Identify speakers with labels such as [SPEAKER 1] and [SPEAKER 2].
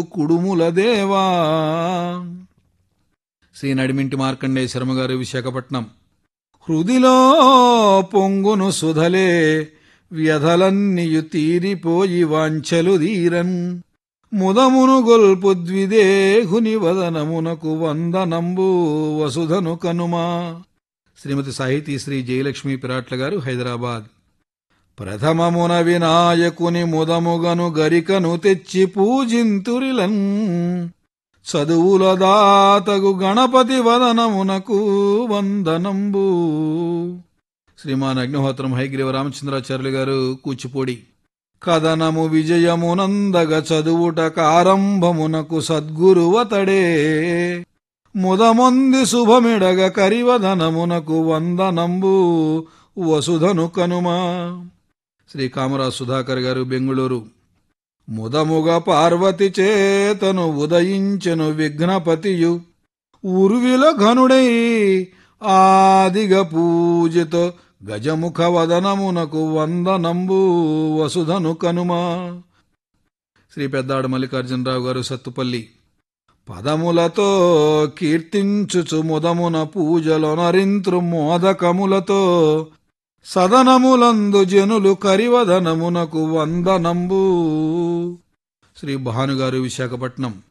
[SPEAKER 1] కుడుముల దేవా శ్రీ నడిమింటి మార్కండే శర్మ గారు విశాఖపట్నం హృదిలో పొంగును సుధలే వ్యధలన్నియు తీరిపోయి వాంఛలు దీరన్ ముదమును గొల్పు ద్విదేహుని వదనమునకు వందనంబు వసుధను కనుమా శ్రీమతి సాహితీ శ్రీ జయలక్ష్మి పిరాట్ల గారు హైదరాబాద్ ప్రథమమున వినాయకుని ముదముగను గరికను తెచ్చి పూజింతురిలన్ చదువుల దాతగు గణపతి వదనమునకు వందనంబు శ్రీమాన్ అగ్నిహోత్రం హైగ్రీవ రామచంద్రాచార్యులు గారు కూచిపూడి కథనము విజయమునందగ చదువుట కారంభమునకు సద్గురువతడే ముదమొంది శుభమిడగ కరివదనమునకు వందనంబు వసుధను కనుమా శ్రీ కామరాజ్ సుధాకర్ గారు బెంగుళూరు ముదముగ పార్వతి చేతను ఉదయించెను విఘ్నపతియు ఉర్విల ఘనుడై ఆదిగ పూజితో గజముఖ వదనమునకు వందనంబు వసుధను కనుమా శ్రీ పెద్దాడు మల్లికార్జునరావు గారు సత్తుపల్లి పదములతో కీర్తించుచు ముదమున పూజలొనరింత్రు మోదకములతో సదనములందు జనులు కరివదనమునకు వందనంబు శ్రీ భానుగారు విశాఖపట్నం